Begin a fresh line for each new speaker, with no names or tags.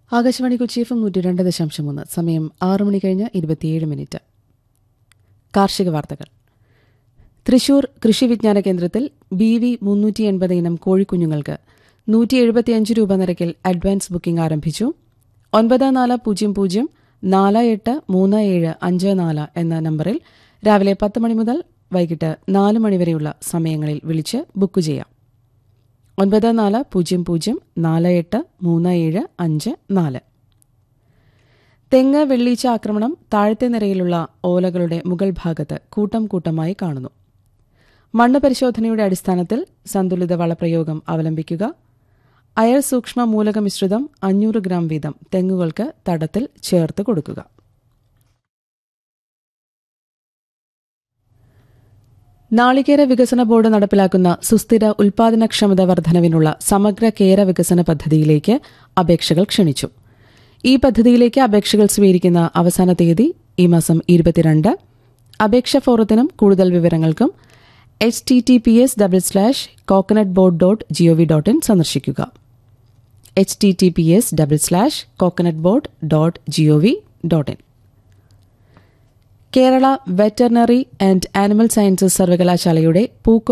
Akashvani Kochi F M നൂറ്റി രണ്ട് ദശാംശം മൂന്ന് സമയം ആറ് മണി കഴിഞ്ഞ് ഇരുപത്തിയേഴ് മിനിറ്റ് കാർഷിക വാർത്തകൾ തൃശൂർ കൃഷി വിജ്ഞാന കേന്ദ്രത്തിൽ ബി വി മുന്നൂറ്റി എൺപത് ഇനം കോഴിക്കുഞ്ഞുങ്ങൾക്ക് നൂറ്റി എഴുപത്തിയഞ്ച് രൂപ നിരക്കിൽ അഡ്വാൻസ് ബുക്കിംഗ് ആരംഭിച്ചു ഒൻപത് നാല് പൂജ്യം പൂജ്യം നാല് എട്ട് മൂന്ന് ഏഴ് അഞ്ച് നാല് എന്ന നമ്പറിൽ രാവിലെ പത്ത് മണി മുതൽ വൈകിട്ട് നാല് മണിവരെയുള്ള സമയങ്ങളിൽ വിളിച്ച് ബുക്ക് ചെയ്യാം ഒൻപത് നാല് പൂജ്യം പൂജ്യം നാല് എട്ട് മൂന്ന് ഏഴ് അഞ്ച് നാല് തെങ്ങ് വെള്ളീച്ച ആക്രമണം താഴത്തെ നിരയിലുള്ള ഓലകളുടെ മുകൾ ഭാഗത്ത് കൂട്ടം കൂട്ടമായി കാണുന്നു മണ്ണ് പരിശോധനയുടെ അടിസ്ഥാനത്തിൽ സന്തുലിത വളപ്രയോഗം അവലംബിക്കുക അയർ സൂക്ഷ്മ മൂലക മിശ്രിതം അഞ്ഞൂറ് ഗ്രാം വീതം തെങ്ങുകൾക്ക് തടത്തിൽ ചേർത്ത് കൊടുക്കുക നാളികേര വികസന ബോർഡ് നടപ്പിലാക്കുന്ന സുസ്ഥിര ഉൽപാദനക്ഷമത വർധനവിനുള്ള സമഗ്ര കേര വികസന പദ്ധതിയിലേക്ക് അപേക്ഷകൾ ക്ഷണിച്ചു ഈ പദ്ധതിയിലേക്ക് അപേക്ഷകൾ സ്വീകരിക്കുന്ന അവസാന തീയതി ഈ മാസം ഇരുപത്തിരണ്ട് അപേക്ഷ ഫോറത്തിനും കൂടുതൽ വിവരങ്ങൾക്കും H T T P S double slash coconut board dot gov dot in സന്ദർശിക്കുക H T T P S double slash coconut board dot gov dot in Kerala veterinary and animal sciences സർവകലാശാലയുടെ പൂക്കോ